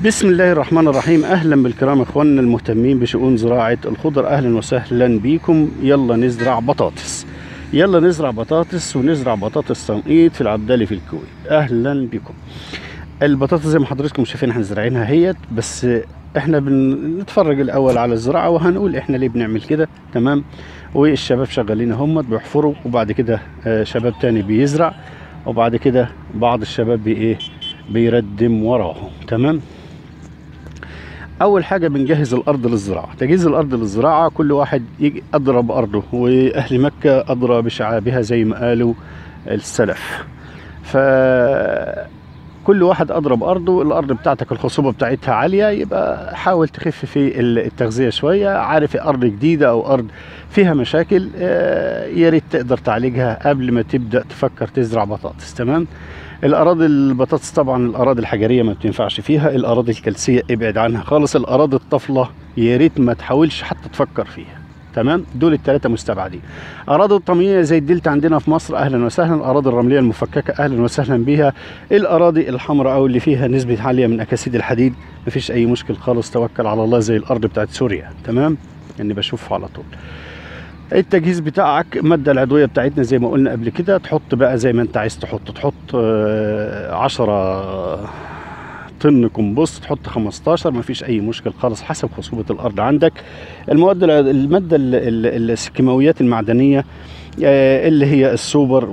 بسم الله الرحمن الرحيم اهلا بالكرام اخواننا المهتمين بشؤون زراعه الخضر اهلا وسهلا بيكم يلا نزرع بطاطس يلا نزرع بطاطس ونزرع بطاطس تنقيط في العبدالي في الكويت اهلا بكم البطاطس زي ما حضراتكم شايفين احنا زارعينها هيت بس احنا بنتفرج الاول على الزراعه وهنقول احنا ليه بنعمل كده تمام والشباب شغالين هم بيحفروا وبعد كده آه، شباب تاني بيزرع وبعد كده بعض الشباب بي ايه بيردم وراهم تمام اول حاجه بنجهز الارض للزراعه تجهيز الارض للزراعه كل واحد يجي ادرى بارضه واهل مكه ادرى بشعابها زي ما قالوا السلف ف كل واحد ادرى بارضه الارض بتاعتك الخصوبه بتاعتها عاليه يبقى حاول تخف في التغذيه شويه عارف ارض جديده او ارض فيها مشاكل آه، يا ريت تقدر تعالجها قبل ما تبدا تفكر تزرع بطاطس تمام الاراضي البطاطس طبعا الاراضي الحجريه ما بتنفعش فيها الاراضي الكلسيه ابعد عنها خالص الاراضي الطفله يا ريت ما تحاولش حتى تفكر فيها تمام دول الثلاثه مستبعدين اراضي الطميه زي الدلتا عندنا في مصر اهلا وسهلا الاراضي الرمليه المفككه اهلا وسهلا بيها الاراضي الحمراء او اللي فيها نسبه عاليه من اكاسيد الحديد مفيش اي مشكل خالص توكل على الله زي الارض بتاعت سوريا تمام اني بشوفه على طول التجهيز بتاعك المادة العضوية بتاعتنا زي ما قلنا قبل كده تحط بقى زي ما انت عايز تحط تحط آه، عشرة طن كومبوست تحط 15 مفيش اي مشكل خالص حسب خصوبة الارض عندك المواد الع- المادة ال- ال- الكيماويات المعدنية آه، اللي هي السوبر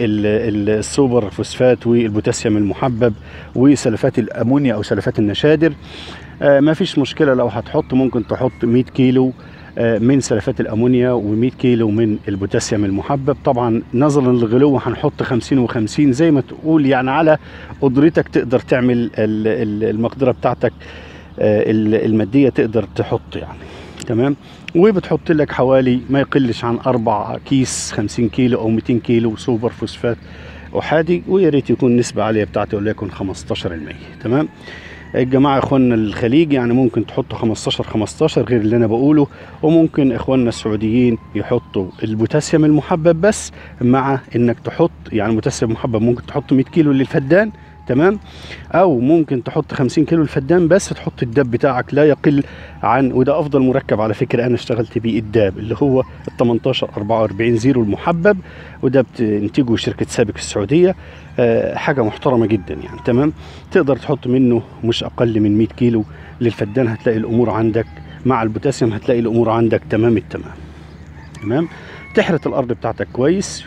والسوبر فوسفات والبوتاسيوم المحبب وسلفات الامونيا او سلفات النشادر آه، ما فيش مشكله لو هتحط ممكن تحط 100 كيلو آه، من سلفات الامونيا و100 كيلو من البوتاسيوم المحبب طبعا نظرا للغلو هنحط 50 و50 زي ما تقول يعني على قدرتك تقدر تعمل ال- ال- المقدره بتاعتك آه، ال- الماديه تقدر تحط يعني تمام وبتحط لك حوالي ما يقلش عن اربع كيس 50 كيلو او 200 كيلو سوبر فوسفات احادي ويا ريت يكون نسبه عاليه بتاعته وليكن 15% تمام الجماعه اخواننا الخليج يعني ممكن تحطوا 15 15 غير اللي انا بقوله وممكن اخواننا السعوديين يحطوا البوتاسيوم المحبب بس مع انك تحط يعني البوتاسيوم المحبب ممكن تحط 100 كيلو للفدان تمام او ممكن تحط 50 كيلو الفدان بس تحط الداب بتاعك لا يقل عن وده افضل مركب على فكره انا اشتغلت بيه الداب اللي هو ال 18 44 زيرو المحبب وده بتنتجه شركه سابك السعوديه آه، حاجه محترمه جدا يعني تمام تقدر تحط منه مش اقل من 100 كيلو للفدان هتلاقي الامور عندك مع البوتاسيوم هتلاقي الامور عندك تمام التمام تمام تحرث الارض بتاعتك كويس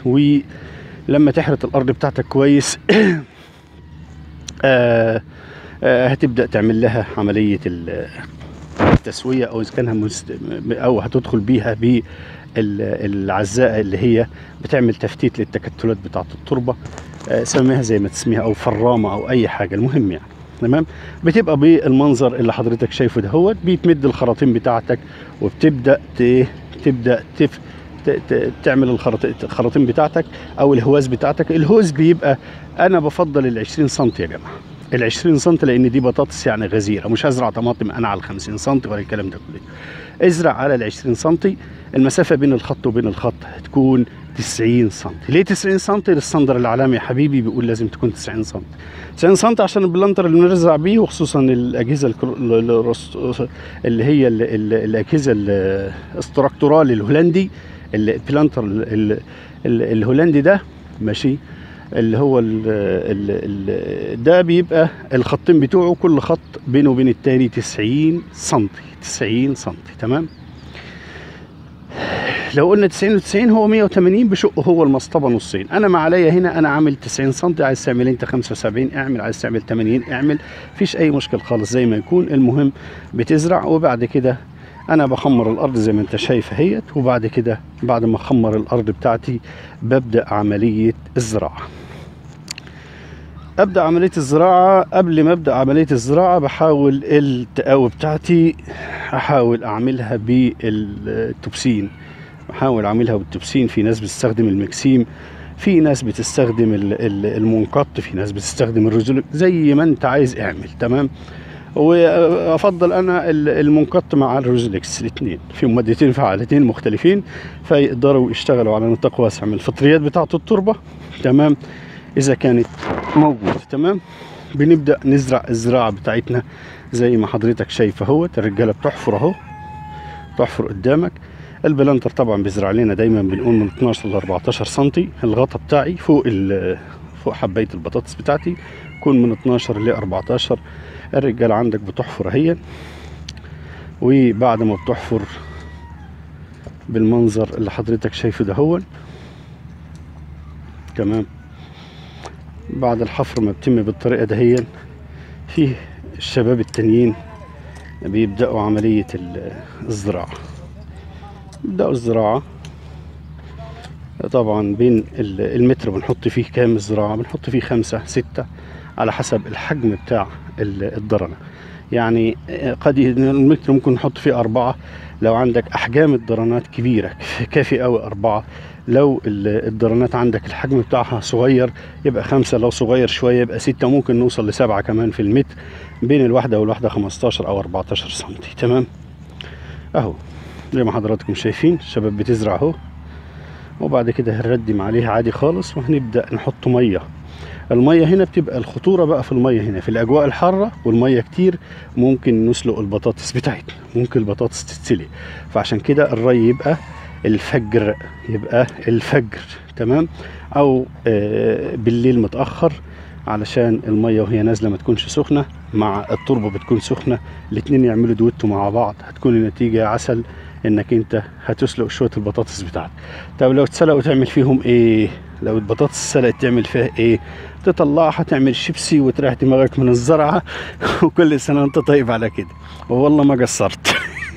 ولما تحرث الارض بتاعتك كويس آه آه هتبدا تعمل لها عمليه ال- التسويه او اذا كانها مست... او هتدخل بيها بالعزاءه اللي هي بتعمل تفتيت للتكتلات بتاعه التربه آه، سميها زي ما تسميها او فرامه او اي حاجه المهم يعني تمام بتبقى بالمنظر اللي حضرتك شايفه دهوت بيتمد الخراطيم بتاعتك وبتبدا ت... تبدا تف... ت... ت... تعمل الخراط- الخراطيم بتاعتك او الهواز بتاعتك الهوز بيبقى انا بفضل ال 20 سم يا جماعه ال 20 سم لان دي بطاطس يعني غزيره مش هزرع طماطم انا على ال 50 سم ولا الكلام ده كله ازرع على ال 20 سم المسافه بين الخط وبين الخط هتكون 90 سم ليه 90 سم الستاندر العالمي يا حبيبي بيقول لازم تكون 90 سم 90 سم عشان البلانتر اللي بنرزع بيه وخصوصا الاجهزه الكرو- ال- الرس- اللي هي ال- ال- الاجهزه الاستراكتورال الهولندي البلانتر ال- ال- ال- الهولندي ده ماشي اللي هو ال ال ال ده بيبقى الخطين بتوعه كل خط بينه وبين التاني 90 سم 90 سم تمام لو قلنا 90 و90 هو 180 بشق هو المصطبه نصين انا ما عليا هنا انا عامل 90 سم عايز تعمل انت 75 اعمل عايز تعمل 80 اعمل فيش اي مشكل خالص زي ما يكون المهم بتزرع وبعد كده انا بخمر الارض زي ما انت شايف اهيت وبعد كده بعد ما اخمر الارض بتاعتي ببدا عمليه الزراعه ابدا عمليه الزراعه قبل ما ابدا عمليه الزراعه بحاول التقاوي بتاعتي احاول اعملها بالتوبسين بحاول اعملها بالتوبسين في ناس بتستخدم المكسيم في ناس بتستخدم ال- ال- المنقط في ناس بتستخدم الرجل زي ما انت عايز اعمل تمام وافضل انا ال- المنقط مع الروزلكس الاثنين فيهم مادتين فعالتين مختلفين فيقدروا يشتغلوا على نطاق واسع من الفطريات بتاعه التربه تمام اذا كانت موجوده تمام بنبدا نزرع الزراعه بتاعتنا زي ما حضرتك شايف اهوت الرجاله بتحفر اهو تحفر قدامك البلانتر طبعا بيزرع لنا دايما بنقول من 12 ل 14 سنتي الغطا بتاعي فوق ال- فوق حبايه البطاطس بتاعتي يكون من 12 ل 14 الرجاله عندك بتحفر اهي وبعد ما بتحفر بالمنظر اللي حضرتك شايفه ده هو تمام بعد الحفر ما بتم بالطريقه دهيا فيه الشباب التانيين بيبدأوا عملية ال- الزراعة يبدأوا الزراعة طبعا بين ال- المتر بنحط فيه كام الزراعة بنحط فيه خمسة ستة على حسب الحجم بتاع ال- الضرنة يعني قد ي- المتر ممكن نحط فيه أربعة لو عندك أحجام الضرنات كبيرة كافي أوي أربعة لو ال- الضرنات عندك الحجم بتاعها صغير يبقى خمسة لو صغير شوية يبقى ستة ممكن نوصل لسبعة كمان في المتر بين الواحدة والواحدة 15 أو 14 سنتي تمام أهو زي ما حضراتكم شايفين الشباب بتزرع أهو وبعد كده هنردم عليها عادي خالص وهنبدأ نحط مية المية هنا بتبقى الخطورة بقى في المية هنا في الأجواء الحارة والمية كتير ممكن نسلق البطاطس بتاعتنا ممكن البطاطس تتسلق فعشان كده الري يبقى الفجر يبقى الفجر تمام أو آه، بالليل متأخر علشان المية وهي نازلة ما تكونش سخنة مع التربة بتكون سخنة الاتنين يعملوا دويتو مع بعض هتكون النتيجة عسل انك انت هتسلق شوية البطاطس بتاعتك طب لو اتسلقوا تعمل فيهم ايه لو البطاطس اتسلقت تعمل فيها ايه تطلعها تعمل شيبسي وتريح دماغك من الزرعة وكل سنة وانت طيب على كده والله ما قصرت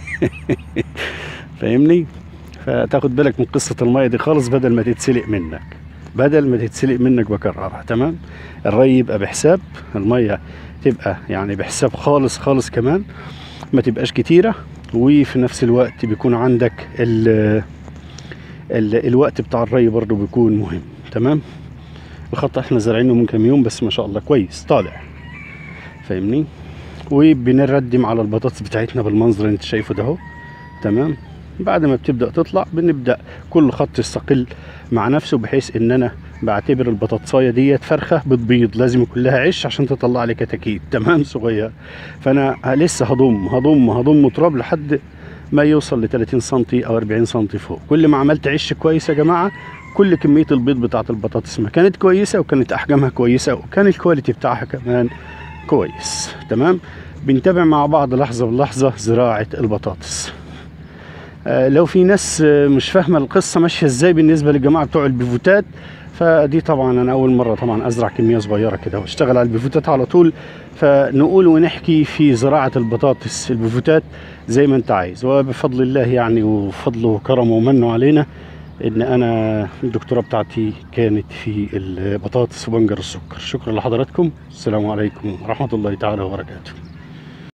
فاهمني فتاخد بالك من قصة المية دي خالص بدل ما تتسلق منك بدل ما تتسلق منك بكررها تمام الري يبقى بحساب المية تبقى يعني بحساب خالص خالص كمان ما تبقاش كتيرة وفي نفس الوقت بيكون عندك ال ال الوقت بتاع الري برضو بيكون مهم تمام الخط احنا زارعينه من كام يوم بس ما شاء الله كويس طالع فاهمني وبنردم على البطاطس بتاعتنا بالمنظر اللي انت شايفه ده اهو تمام بعد ما بتبدا تطلع بنبدا كل خط يستقل مع نفسه بحيث ان انا بعتبر البطاطسايه ديت فرخه بتبيض لازم يكون لها عش عشان تطلع لي كتاكيت تمام صغير فانا لسه هضم هضم هضم تراب لحد ما يوصل ل 30 سم او 40 سم فوق كل ما عملت عش كويس يا جماعه كل كميه البيض بتاعت البطاطس ما كانت كويسه وكانت احجامها كويسه وكان الكواليتي بتاعها كمان كويس تمام بنتابع مع بعض لحظه بلحظه زراعه البطاطس آه، لو في ناس آه، مش فاهمه القصه ماشيه ازاي بالنسبه للجماعه بتوع البيفوتات فدي طبعا انا اول مره طبعا ازرع كميه صغيره كده واشتغل على البيفوتات على طول فنقول ونحكي في زراعه البطاطس البيفوتات زي ما انت عايز وبفضل الله يعني وفضله وكرمه ومنه علينا ان انا الدكتوراه بتاعتي كانت في البطاطس وبنجر السكر شكرا لحضراتكم السلام عليكم ورحمه الله تعالى وبركاته